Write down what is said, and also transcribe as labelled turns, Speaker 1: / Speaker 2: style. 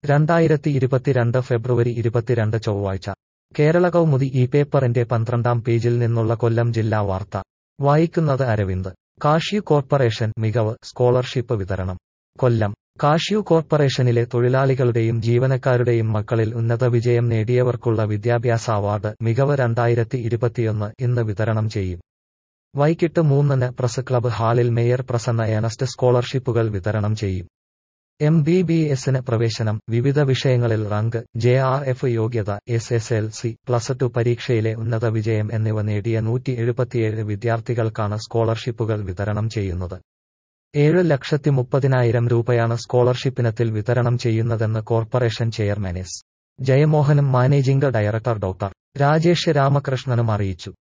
Speaker 1: രണ്ടായിരത്തി ഇരുപത്തിരണ്ട് ഫെബ്രുവരി ഇരുപത്തിരണ്ട് ചൊവ്വാഴ്ച കേരള കൗമുദി ഈ പേപ്പറിന്റെ പന്ത്രണ്ടാം പേജിൽ നിന്നുള്ള കൊല്ലം ജില്ലാ വാർത്ത വായിക്കുന്നത് അരവിന്ദ് കാഷ്യു കോർപ്പറേഷൻ മികവ് സ്കോളർഷിപ്പ് വിതരണം കൊല്ലം കാഷ്യു കോർപ്പറേഷനിലെ തൊഴിലാളികളുടെയും ജീവനക്കാരുടെയും മക്കളിൽ ഉന്നത വിജയം നേടിയവർക്കുള്ള വിദ്യാഭ്യാസ അവാർഡ് മികവ് രണ്ടായിരത്തി ഇരുപത്തിയൊന്ന് ഇന്ന് വിതരണം ചെയ്യും വൈകിട്ട് മൂന്നിന് പ്രസ് ക്ലബ്ബ് ഹാളിൽ മേയർ പ്രസന്ന എനസ്റ്റ് സ്കോളർഷിപ്പുകൾ വിതരണം ചെയ്യും എം ബി ബി എസിന് പ്രവേശനം വിവിധ വിഷയങ്ങളിൽ റാങ്ക് ജെ ആർ എഫ് യോഗ്യത S S L C plus two പരീക്ഷയിലെ ഉന്നത വിജയം എന്നിവ നേടിയ നൂറ്റി എഴുപത്തിയേഴ് വിദ്യാർത്ഥികൾക്കാണ് സ്കോളർഷിപ്പുകൾ വിതരണം ചെയ്യുന്നത് ഏഴ് ലക്ഷത്തി മുപ്പതിനായിരം രൂപയാണ് സ്കോളർഷിപ്പിനത്തിൽ വിതരണം ചെയ്യുന്നതെന്ന് കോർപ്പറേഷൻ ചെയർമാൻ എസ് ജയമോഹനും മാനേജിംഗ് ഡയറക്ടർ ഡോക്ടർ രാജേഷ് രാമകൃഷ്ണനും അറിയിച്ചു